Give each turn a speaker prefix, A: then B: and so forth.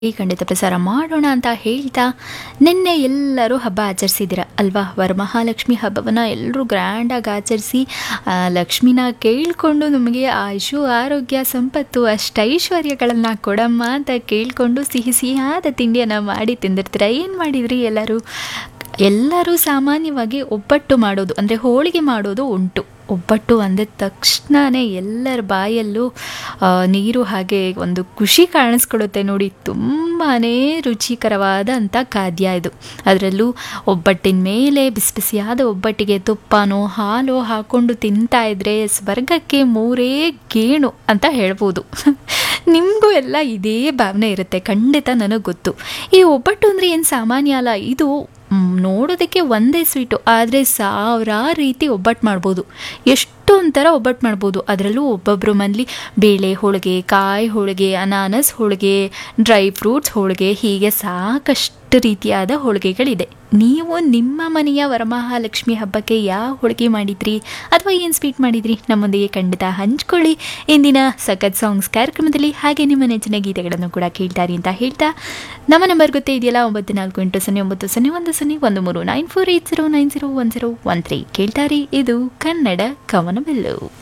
A: ಈ ಖಂಡಿತ ಪ್ರಸಾರ ಮಾಡೋಣ ಅಂತ ಹೇಳ್ತಾ ನಿನ್ನೆ ಎಲ್ಲರೂ ಹಬ್ಬ ಆಚರಿಸಿದ್ದೀರ ಅಲ್ವಾ ವರಮಹಾಲಕ್ಷ್ಮಿ ಹಬ್ಬವನ್ನು ಎಲ್ಲರೂ ಗ್ರ್ಯಾಂಡಾಗಿ ಆಚರಿಸಿ ಆ, ಲಕ್ಷ್ಮಿನ ಕೇಳಿಕೊಂಡು ನಮಗೆ ಆಯುಷು ಆರೋಗ್ಯ ಸಂಪತ್ತು ಅಷ್ಟೈಶ್ವರ್ಯಗಳನ್ನು ಕೊಡಮ್ಮ ಅಂತ ಕೇಳಿಕೊಂಡು ಸಿಹಿ ಸಿಹಿಯಾದ ತಿಂಡಿಯನ್ನು ಮಾಡಿ ತಿಂದಿರ್ತೀರ ಏನು ಮಾಡಿದ್ರಿ ಎಲ್ಲರೂ ಎಲ್ಲರೂ ಸಾಮಾನ್ಯವಾಗಿ ಒಬ್ಬಟ್ಟು ಮಾಡೋದು ಅಂದರೆ ಹೋಳಿಗೆ ಮಾಡೋದು ಉಂಟು ಒಬ್ಬಟ್ಟು ಅಂದ ತಕ್ಷಣವೇ ಎಲ್ಲರ ಬಾಯಲ್ಲೂ ಆ, ನೀರು ಹಾಗೆ ಒಂದು ಖುಷಿ ಕಾಣಿಸ್ಕೊಡುತ್ತೆ ನೋಡಿ ತುಂಬಾ ರುಚಿಕರವಾದಂಥ ಖಾದ್ಯ ಇದು ಅದರಲ್ಲೂ ಒಬ್ಬಟ್ಟಿನ ಮೇಲೆ ಬಿಸಿ ಬಿಸಿಯಾದ ಒಬ್ಬಟ್ಟಿಗೆ ತುಪ್ಪನೋ ಹಾಲೋ ಹಾಕ್ಕೊಂಡು ತಿಂತಾ ಇದ್ರೆ ಸ್ವರ್ಗಕ್ಕೆ ಮೂರೇ ಗೇಣು ಅಂತ ಹೇಳ್ಬೋದು ನಿಮಗೂ ಎಲ್ಲ ಇದೇ ಭಾವನೆ ಇರುತ್ತೆ ಖಂಡಿತ ನನಗೆ ಗೊತ್ತು ಈ ಒಬ್ಬಟ್ಟು ಅಂದರೆ ಏನು ಸಾಮಾನ್ಯ ಅಲ್ಲ ಇದು ಮ್, ನೋಡೋದಕ್ಕೆ ಒಂದೇ ಸ್ವೀಟು ಆದರೆ ಸಾವಿರಾರು ರೀತಿ ಒಬ್ಬಟ್ಟು ಮಾಡ್ಬೋದು ಎಷ್ಟೊಂಥರ ಒಬ್ಬಟ್ಟು ಮಾಡ್ಬೋದು ಅದರಲ್ಲೂ ಒಬ್ಬೊಬ್ಬರು ಮನೇಲಿ ಬೇಳೆ ಹೋಳಿಗೆ ಕಾಯಿ ಹೋಳಿಗೆ ಅನಾನಸ್ ಹೋಳಿಗೆ ಡ್ರೈ ಫ್ರೂಟ್ಸ್ ಹೋಳಿಗೆ ಹೀಗೆ ಸಾಕಷ್ಟು ರೀತಿಯಾದ ಹೋಳಿಗೆಗಳಿದೆ ನೀವು ನಿಮ್ಮ ಮನೆಯ ವರಮಹಾಲಕ್ಷ್ಮಿ ಹಬ್ಬಕ್ಕೆ ಯಾವ ಹೋಳಿಗೆ ಮಾಡಿದ್ರಿ ಅಥವಾ ಏನು ಸ್ವೀಟ್ ಮಾಡಿದ್ರಿ ನಮ್ಮೊಂದಿಗೆ ಖಂಡಿತ ಹಂಚ್ಕೊಳ್ಳಿ ಇಂದಿನ ಸಖತ್ ಸಾಂಗ್ಸ್ ಕಾರ್ಯಕ್ರಮದಲ್ಲಿ ಹಾಗೆ ನಿಮ್ಮ ನೆಚ್ಚಿನ ಗೀತೆಗಳನ್ನು ಕೂಡ ಕೇಳ್ತಾರೆ ಅಂತ ಹೇಳ್ತಾ ನಮ್ಮ ನಂಬರ್ ಗೊತ್ತೇ ಇದೆಯಲ್ಲ ಒಂಬತ್ತು ನಾಲ್ಕು ಎಂಟು ಸೊನ್ನೆ ಒಂಬತ್ತು ಸೊನ್ನೆ ಒಂದು ಸೊನ್ನೆ ಒಂದು ಮೂರು nine four eight zero nine zero one zero one three ಕೇಳ್ತಾರೆ ಇದು ಕನ್ನಡ ಕವನವೆಲ್ಲು